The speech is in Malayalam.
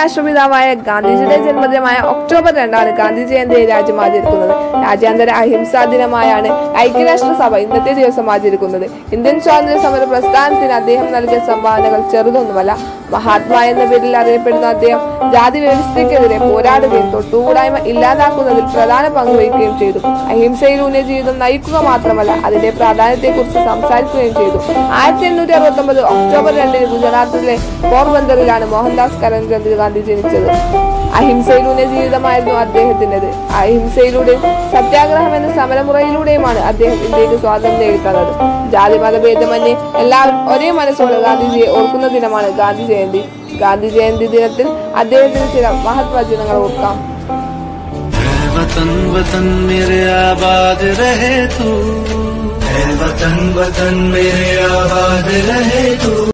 രാഷ്ട്രപിതാവായ ഗാന്ധിജിയുടെ ജന്മദിനമായ ഒക്ടോബർ രണ്ടാണ് ഗാന്ധി ജയന്തി രാജ്യം ആചരിക്കുന്നത് രാജ്യാന്തര അഹിംസാ ദിനമായാണ് ഐക്യരാഷ്ട്രസഭ ഇന്നത്തെ ദിവസം ആചരിക്കുന്നത് ഇന്ത്യൻ സ്വാതന്ത്ര്യ സമര പ്രസ്ഥാനത്തിന് അദ്ദേഹം നൽകിയ സംഭാവനകൾ ചെറുതൊന്നുമല്ല മഹാത്മാ എന്ന പേരിൽ അറിയപ്പെടുന്ന അദ്ദേഹം ജാതി വ്യവസ്ഥയ്ക്കെതിരെ പോരാടുകയും തൊട്ടുകൂടായ്മ ഇല്ലാതാക്കുന്നതിൽ പ്രധാന പങ്ക് വഹിക്കുകയും ചെയ്തു അഹിംസയിലൂന്നിയ ജീവിതം നയിക്കുക മാത്രമല്ല അതിന്റെ പ്രാധാന്യത്തെക്കുറിച്ച് സംസാരിക്കുകയും ചെയ്തു ആയിരത്തി എണ്ണൂറ്റി അറുപത്തി ഒമ്പത് ഒക്ടോബർ രണ്ടിന് ഗുജറാത്തിലെ പോർബന്ദറിലാണ് മോഹൻദാസ് കരംചന്ദ് ഗാന്ധി ജനിച്ചത് അഹിംസയിലൂന്നിയ ജീവിതമായിരുന്നു അദ്ദേഹത്തിൻ്റെത് അഹിംസയിലൂടെയും സത്യാഗ്രഹം എന്ന സമരമുറയിലൂടെയുമാണ് അദ്ദേഹം ഇന്ത്യക്ക് സ്വാതന്ത്ര്യം നേടിത്തന്നത് ജാതി മതഭേദമന്യേ എല്ലാവരും ഒരേ മനസ്സോടെ ഗാന്ധിജിയെ ഓർക്കുന്ന ദിനമാണ് ഗാന്ധി ജയന്തി ഗാന്ധി ജയന്തി ദിനത്തിൽ അദ്ദേഹത്തിന് ചില മഹത് വചനങ്ങൾ ഓർക്കാം है वतन वतन मेरे आबाद रहे तू है वतन वतन मेरे आबाद रहे तू